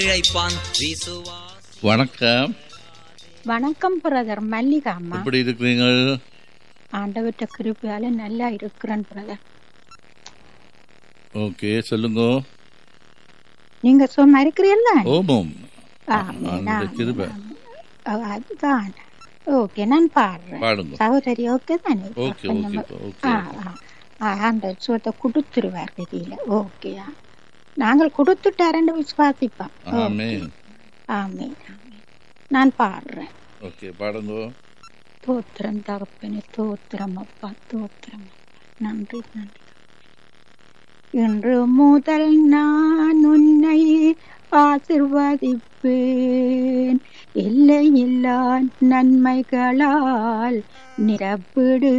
இழைப்பான் விசுவாசி வணக்கம் வணக்கம் பிரதர் மல்லிகா அம்மா எப்படி இருக்கிறீங்க ஆண்டவர்கிட்ட கிருப்பையால நல்லா இருக்கிறேன் பிரதர் ஓகே சொல்லுங்க நீங்க சும்மா இருக்கிறீல்ல ஓமம் ஆமே, அந்த நான், கிருபை ஓ, அதுதான் ஓகே நான் பாடுறேன் பாடுங்க சகோதரி ஓகே தானே ஓகே அப்ப ஓகே நம்ம- ஓகே ஆ, ஆ. ஆ, அந்த சுகத்தை கொடுத்துருவார் கதியில ஓகேயா நாங்கள் கொடுத்துட்டாரன்னு விசுவாசிப்போம் ஆமே ஆமே நான் பாடுறேன் ஓகே பாடுங்க தோத்திரம் தகப்பனே தோத்திரம் அப்பா தோத்திரம் அப்பா. நன்றி நன்றி இன்று முதல் நான் உன்னை ஆசிர்வதிப்பேன் எல்லையில்லா நன்மைகளால் நிரப்பிடு